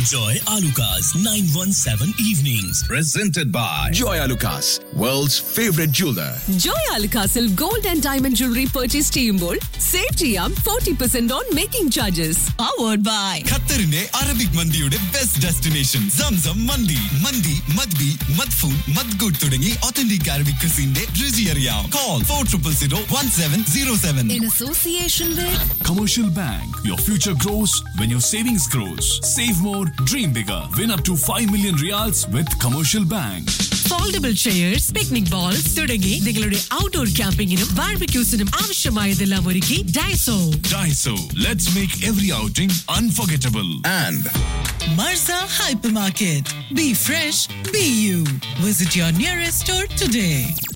Enjoy Alucard's 917 evenings. Presented by Joy Lucas, world's favorite jeweler. ജോയ് അൽക്കാസിൽ gold and diamond jewellery purchase ചെയ്യുമ്പോൾ save ചെയ്യാം forty percent on making charges powered by ഖത്തറിന്റെ Arabic മന്തിയുടെ best destination Zamzam മന്തി മന്തി മദ്ബി മദ്ഫൂൺ മദ്ഗുഡ് തുടങ്ങി ഒത്തന്റിക് അറബിക് ക്രിസിന്റെ രുചി അറിയാം call four triple zero one seven zero seven in association with Commercial Bank. Your future grows when your savings grows. Save more, dream bigger. Win up to 5 million reals with Commercial Bank. Foldable chairs picnic bowls തുടങ്ങി നിങ്ങളുടെ outdoor ക്യാമ്പിങ്ങിനും ബാർബിക്യൂസിനും ആവശ്യമായതെല്ലാം ഒരുക്കി Daiso Daiso. Let's make every outing unforgettable. And മർസ hypermarket be fresh be you visit your nearest store today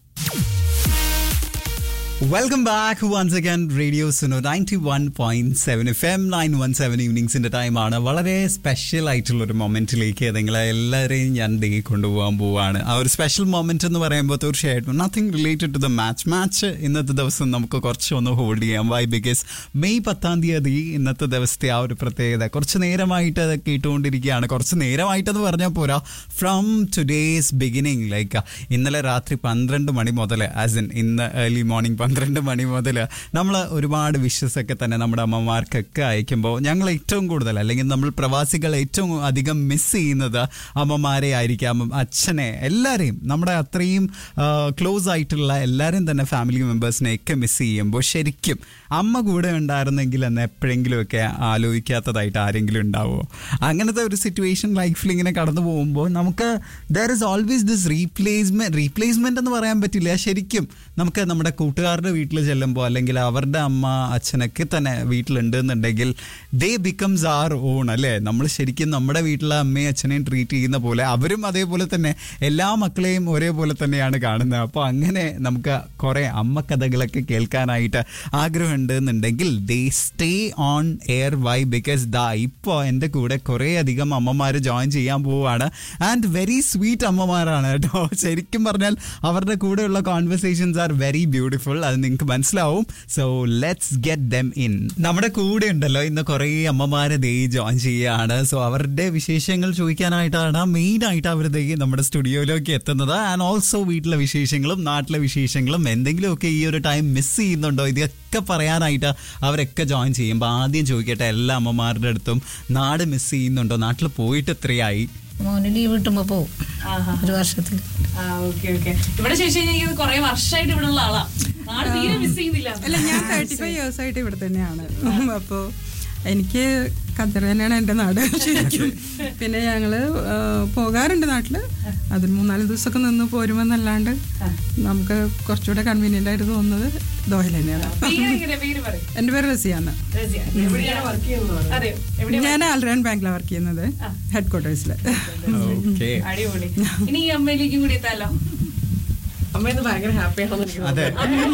welcome back once again radio Suno ninety one point seven F M nine one seven ഈവനിങ്സിന്റെ ടൈമാണ് വളരെ special ആയിട്ടുള്ള ഒരു മൊമെന്റിലേക്ക് നിങ്ങളെ എല്ലാവരെയും ഞാൻ ദേ കൊണ്ടുപോകാൻ പോവാണ് ആ ഒരു സ്പെഷ്യൽ മൊമെന്റ് എന്ന് പറയുമ്പോൾ തീർച്ചയായിട്ടും nothing related to the match match ഇന്നത്തെ ദിവസം നമുക്ക് കുറച്ച് ഒന്ന് ഹോൾഡ് ചെയ്യാം വൈ ബിക്കോസ് മെയ് പത്താം തീയതി ഇന്നത്തെ ദിവസത്തെ ആ ഒരു പ്രത്യേകത കുറച്ച് നേരമായിട്ട് അത് കേട്ടുകൊണ്ടിരിക്കുകയാണ് കുറച്ച് നേരമായിട്ടെന്ന് പറഞ്ഞാൽ പോരാ ഫ്രം ടുഡേസ് ബിഗിനിങ് ലൈക്ക് ഇന്നലെ രാത്രി പന്ത്രണ്ട് മണി മുതൽ ആസ് ഇൻ ഇന്ന് ഏർലി മോർണിംഗ് പന്ത്രണ്ട് മണി മുതൽ നമ്മൾ ഒരുപാട് വിഷസ് ഒക്കെ തന്നെ നമ്മുടെ അമ്മമാർക്കൊക്കെ അയക്കുമ്പോൾ ഞങ്ങൾ ഏറ്റവും കൂടുതൽ അല്ലെങ്കിൽ നമ്മൾ പ്രവാസികൾ ഏറ്റവും അധികം മിസ് ചെയ്യുന്നത് അമ്മമാരെ ആയിരിക്കാം അച്ഛനെ എല്ലാവരെയും നമ്മുടെ അത്രയും ക്ലോസ് ആയിട്ടുള്ള എല്ലാവരും തന്നെ ഫാമിലി മെമ്പേഴ്സിനെ ഒക്കെ മിസ് ചെയ്യുമ്പോൾ ശരിക്കും അമ്മ കൂടെ ഉണ്ടായിരുന്നെങ്കിൽ എന്ന് എപ്പോഴെങ്കിലുമൊക്കെ ആലോചിക്കാത്തതായിട്ട് ആരെങ്കിലും ഉണ്ടാവുമോ അങ്ങനത്തെ ഒരു സിറ്റുവേഷൻ ലൈഫിൽ ഇങ്ങനെ കടന്നു പോകുമ്പോൾ നമുക്ക് there is always this replacement replacement എന്ന് പറയാൻ പറ്റില്ല ശരിക്കും നമുക്ക് നമ്മുടെ കൂട്ടുകാരുടെ വീട്ടിൽ ചെല്ലുമ്പോൾ അല്ലെങ്കിൽ അവരുടെ അമ്മ അച്ഛനൊക്കെ തന്നെ വീട്ടിലുണ്ട് എന്നുണ്ടെങ്കിൽ ദേ ബിക്കംസ് ആർ ഓൺ അല്ലേ നമ്മൾ ശരിക്കും നമ്മുടെ വീട്ടിലെ അമ്മയും അച്ഛനെയും ട്രീറ്റ് ചെയ്യുന്ന പോലെ അവരും അതേപോലെ തന്നെ എല്ലാ മക്കളെയും ഒരേപോലെ തന്നെയാണ് കാണുന്നത് അപ്പോൾ അങ്ങനെ നമുക്ക് കുറേ അമ്മ കഥകളൊക്കെ കേൾക്കാനായിട്ട് ആഗ്രഹമുണ്ട് എന്നുണ്ടെങ്കിൽ ദേ stay on air why because ദാ ഇപ്പോൾ എൻ്റെ കൂടെ കുറേ അധികം അമ്മമാർ ജോയിൻ ചെയ്യാൻ പോവുകയാണ് ആൻഡ് വെരി സ്വീറ്റ് അമ്മമാരാണ് കേട്ടോ ശരിക്കും പറഞ്ഞാൽ അവരുടെ കൂടെയുള്ള കോൺവെർസേഷൻസ് ആർ വെരി ബ്യൂട്ടിഫുൾ അത് നിങ്ങൾക്ക് മനസ്സിലാവും so let's get them in നമ്മുടെ കൂടെ ഉണ്ടല്ലോ ഇന്ന് കുറേ അമ്മമാര് ദേ ജോയിൻ ചെയ്യുകയാണ് സോ അവരുടെ വിശേഷങ്ങൾ ചോദിക്കാനായിട്ടാണ് മെയിൻ ആയിട്ട് അവർ ദേ നമ്മുടെ സ്റ്റുഡിയോയിലേക്ക് എത്തുന്നത് ആൻഡ് ഓൾസോ വീട്ടിലെ വിശേഷങ്ങളും നാട്ടിലെ വിശേഷങ്ങളും എന്തെങ്കിലുമൊക്കെ ഈ ഒരു ടൈം മിസ് ചെയ്യുന്നുണ്ടോ ഇതൊക്കെ പറയാനായിട്ട് അവരൊക്കെ ജോയിൻ ചെയ്യുമ്പോൾ ആദ്യം ചോദിക്കട്ടെ എല്ലാ അമ്മമാരുടെ അടുത്തും നാട് മിസ് ചെയ്യുന്നുണ്ടോ നാട്ടിൽ പോയിട്ട് എത്രയായി മോന് ലീവ് കിട്ടുമ്പോ പോവും ഒരു വർഷത്തിൽ ആ ഓക്കെ ഓക്കെ ഇവിടെ ചോദിച്ചു കഴിഞ്ഞാൽ കുറെ വർഷമായിട്ട് ഇവിടെ ഉള്ള ആളാ നാട് തീരെ മിസ് ചെയ്യുന്നില്ല അല്ല ഞാൻ തേർട്ടി ഫൈവ് ഇയേഴ്സ് ആയിട്ട് ഇവിടെ തന്നെയാണ് അപ്പോൾ എനിക്ക് ഖത്തർ തന്നെയാണ് എൻ്റെ നാട് ശരിക്കും പിന്നെ ഞങ്ങള് ആ, പോകാറുണ്ട് നാട്ടില് അതിൽ മൂന്നാല് ദിവസമൊക്കെ നിന്ന് പോരുമെന്നല്ലാണ്ട് നമുക്ക് കുറച്ചുകൂടെ കൺവീനിയന്റ് ആയിട്ട് തോന്നുന്നത് ദോഹയിൽ തന്നെയാണ് പേര് എങ്ങനെയാ? പേര് പറയും എൻ്റെ പേര് റസിയാണ് എവിടെയാണ് വർക്ക് ചെയ്യുന്നത് അതെ എവിടെ ഞാൻ ആൽറാൻ ബാങ്കിലാണ് വർക്ക് ചെയ്യുന്നത് ഹെഡ് ക്വാർട്ടേഴ്സിൽ ഓക്കെ അടിപൊളി ഇനി ഈ അമ്മയിലേക്കും കൂടി എത്താലോ അമ്മയെന്ന് ഭയങ്കര ഹാപ്പിയാണെന്ന് അതെ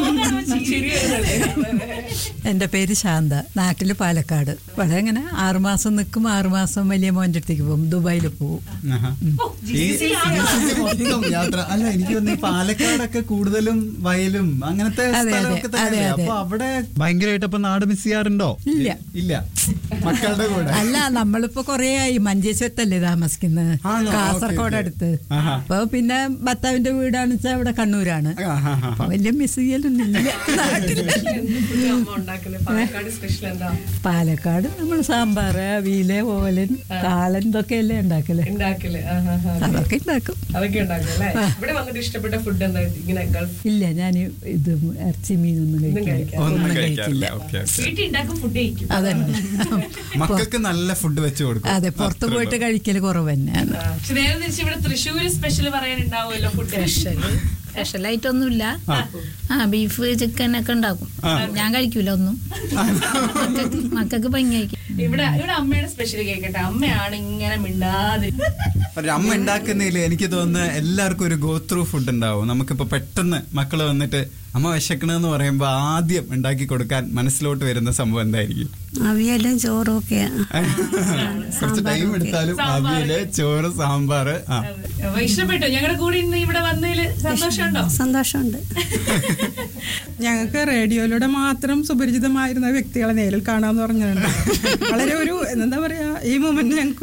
എൻ്റെ പേര് ശാന്ത നാട്ടില് പാലക്കാട് ഇവിടെ ഇങ്ങനെ ആറുമാസം നിൽക്കും ആറുമാസം വലിയ മോൻ്റെ അടുത്തേക്ക് പോകും ദുബായിൽ പോകും ആഹാ. ഈ GCC മൊത്തം യാത്ര അല്ല എനിക്ക് തോന്നുന്നു ഈ പാലക്കാടൊക്കെ കൂടുതലും വയലും അങ്ങനത്തെ അതെ, അതെ, സ്ഥലമൊക്കെ അതെ, തന്നെയല്ലേ അതെ. അപ്പൊ അവിടെ ഭയങ്കരമായിട്ട് അപ്പൊ നാട് മിസ് ചെയ്യാറുണ്ടോ ഇല്ല. ഇല്ല മക്കളുടെ കൂടെ അല്ല നമ്മളിപ്പോ കൊറേ ആയി മഞ്ചേശ്വരത്തല്ലേ താമസിക്കുന്നത് ആണോ? കാസർഗോഡ് ഓക്കേ, അടുത്ത് ആഹാ. അപ്പൊ പിന്നെ ഭർത്താവിന്റെ വീടാണെന്ന് വെച്ചാൽ ഇവിടെ കണ്ണൂരാണ് ആഹാ, ആഹാ. അപ്പൊ വലിയ മിസ് ചെയ്യലൊന്നുമില്ല നാട്ടിൽ അമ്മ ഉണ്ടാക്കുന്നത് പാലക്കാട് സ്പെഷ്യൽ എന്താ പാലക്കാട് നമ്മൾ സാമ്പാർ അവിയല് ഓലൻ കാളൻ ഇതൊക്കെയല്ലേ ഉണ്ടാക്കല് ഉണ്ടാക്കല് ആഹാ, ആഹാ. അതൊക്കെ ഉണ്ടാക്കും അതൊക്കെ ഉണ്ടാക്കും അല്ലേ ഇവിടെ വന്നിട്ട് ഇഷ്ടപ്പെട്ട ഫുഡ് എന്താ ഇങ്ങനെ ഗൾഫ് ഇല്ല ഞാൻ ഇത് ഇറച്ചി മീനൊന്നും കഴിക്കില്ല കഴിക്കാറില്ല. ഒന്നും ഒന്നും കഴിക്കാറില്ല കഴിക്കില്ല ഓക്കെ ഓക്കെ വീട്ടിൽ ഉണ്ടാക്കും ഫുഡ് കഴിക്കും അതന്നെ മക്കൾക്ക് നല്ല ഫുഡ് വെച്ച് കൊടുക്കും അതെ പുറത്ത് അത്രേ പോയിട്ട് ഉള്ളൂ. കഴിക്കല് കുറവ് തന്നെയാണ് പക്ഷെ നേരെ തിരിച്ച് ഇവിടെ തൃശ്ശൂര് സ്പെഷ്യൽ പറയാനുണ്ടാവുമല്ലോ ഫുഡ് സ്പെഷ്യലായിട്ടൊന്നുമില്ല ആ ബീഫ് ചിക്കൻ ഒക്കെ ഉണ്ടാക്കും ഞാൻ കഴിക്കൂല ഒന്നും മക്കൾക്ക് മക്കൾക്ക് ഭംഗി കഴിക്കും ഇവിടെ ഇവിടെ അമ്മയുടെ സ്പെഷ്യൽ കേൾക്കട്ടെ അമ്മയാണ് ഇങ്ങനെ മിണ്ടാതെ ഒരു അമ്മ ഉണ്ടാക്കുന്നതിൽ എനിക്ക് തോന്നുന്നു എല്ലാവർക്കും ഒരു ഗോ ത്രൂ ഫുഡ് ഉണ്ടാവും നമുക്കിപ്പോ പെട്ടെന്ന് മക്കള് വന്നിട്ട് അമ്മ വിശക്കണെന്ന് പറയുമ്പോ ആദ്യം ഉണ്ടാക്കി കൊടുക്കാൻ മനസ്സിലോട്ട് വരുന്ന സംഭവം എന്തായിരിക്കും അവിയലും ചോറും ഒക്കെ കുറച്ച് ടൈം എടുത്താലും അവിയല് ചോറ് സാമ്പാറ് ആ അപ്പൊ ഇഷ്ടപ്പെട്ടു ഞങ്ങളുടെ കൂടെ ഇന്ന് ഇവിടെ വന്നതിൽ സന്തോഷമുണ്ടോ സന്തോഷമുണ്ട് ഞങ്ങൾക്ക് റേഡിയോയിലൂടെ മാത്രം സുപരിചിതമായിരുന്ന വ്യക്തികളെ നേരിൽ കാണാന്ന് പറഞ്ഞിട്ടുണ്ട് വളരെ ഒരു എന്താ പറയാ ഈ മൊമെന്റ് ഞങ്ങൾക്ക്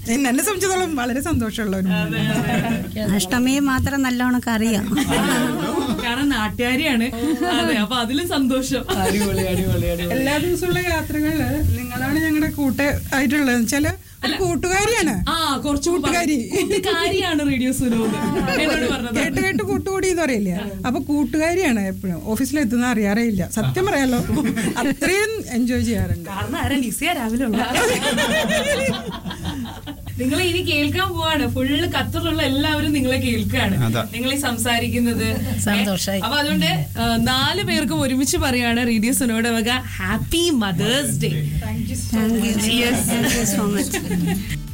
എന്നെ എന്നെ സംബന്ധിച്ചിടത്തോളം വളരെ സന്തോഷമുള്ള ഒരു moment. അഷ്ടമിയെ മാത്രം നല്ലോണം അറിയാം കാരണം നാട്ടുകാരിയാണ് അതെ അപ്പൊ അതിലും സന്തോഷം അടിപൊളി അടിപൊളി അടിപൊളി എല്ലാ ദിവസമുള്ള യാത്രകളില് നിങ്ങളാണ് ഞങ്ങളുടെ കൂട്ട ആയിട്ടുള്ളത് വെച്ചാല് ഒരു കൂട്ടുകാരിയാണ് ആ കുറച്ച് കൂട്ടുകാരി കൂട്ടുകാരിയാണ് റേഡിയോ സുനോന്ന് എന്നോട് പറഞ്ഞത് കേട്ട് കേട്ട് കൂട്ടുകൂടി എന്ന് പറയില്ല അപ്പൊ കൂട്ടുകാരിയാണ് എപ്പോഴും ഓഫീസിലെത്തുന്ന അറിയാറേ ഇല്ല സത്യം പറയാലോ അത്രയും എൻജോയ് ചെയ്യാറുണ്ട് കാരണം ആരാ ലിസിയ രാവിലെ ഉള്ള നിങ്ങളെ ഇനി കേൾക്കാൻ പോവാണ് ഫുള്ള് ഖത്തറിലുള്ള എല്ലാവരും നിങ്ങളെ കേൾക്കുകയാണ് അതാ. നിങ്ങളെ സംസാരിക്കുന്നത് സന്തോഷായി. അപ്പൊ അതുകൊണ്ട് ആ, നാല് പേർക്കും ഒരുമിച്ച് പറയാണ് റേഡിയോ സുനോയുടെ വക happy mother's day thank you thank you so much